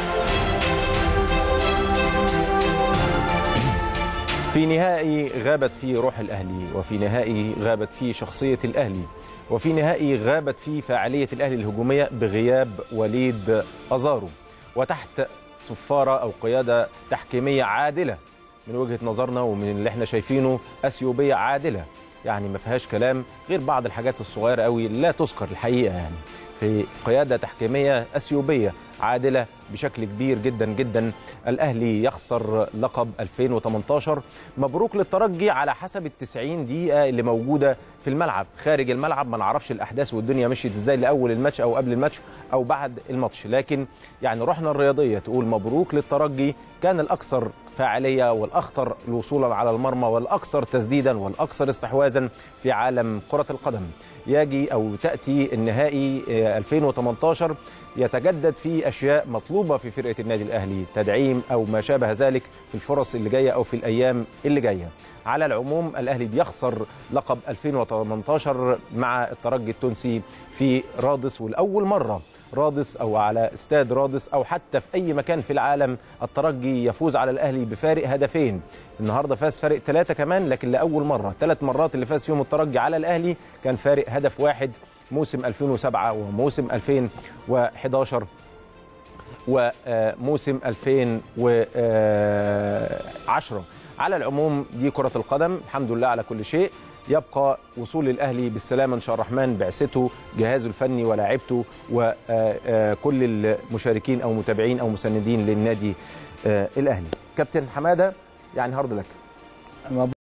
في نهائي غابت فيه روح الأهلي وفي نهائي غابت فيه شخصية الأهلي وفي نهائي غابت فيه فاعلية الأهلي الهجومية بغياب وليد أزارو وتحت صفارة أو قيادة تحكيمية عادلة من وجهة نظرنا ومن اللي احنا شايفينه أثيوبية عادلة يعني ما فيهاش كلام غير بعض الحاجات الصغيرة قوي لا تذكر الحقيقة يعني في قيادة تحكيمية أثيوبية عادلة بشكل كبير جدا جدا الأهلي يخسر لقب 2018 مبروك للترجي على حسب التسعين دقيقة اللي موجودة في الملعب خارج الملعب ما نعرفش الأحداث والدنيا مشيت إزاي لأول الماتش أو قبل الماتش أو بعد الماتش لكن يعني روحنا الرياضية تقول مبروك للترجي كان الأكثر فاعلية والأخطر وصولا على المرمى والأكثر تسديدا والأكثر استحواذا في عالم كرة القدم يجي أو تأتي النهائي 2018 يتجدد فيه أشياء مطلوبة في فرقة النادي الأهلي تدعيم أو ما شابه ذلك في الفرص اللي جاية أو في الأيام اللي جاية على العموم الأهلي بيخسر لقب 2018 مع الترجي التونسي في رادس والأول مرة رادس او على استاد رادس او حتى في اي مكان في العالم الترجي يفوز على الاهلي بفارق هدفين النهارده فاز فارق ثلاثه كمان لكن لاول مره ثلاث مرات اللي فاز فيهم الترجي على الاهلي كان فارق هدف واحد موسم 2007 وموسم 2011 وموسم 2010 على العموم دي كره القدم الحمد لله على كل شيء يبقى وصول الاهلي بالسلامه ان شاء الرحمن بعثته جهازه الفني ولاعيبته وكل المشاركين او متابعين او مساندين للنادي الاهلي كابتن حماده يعني هارد لك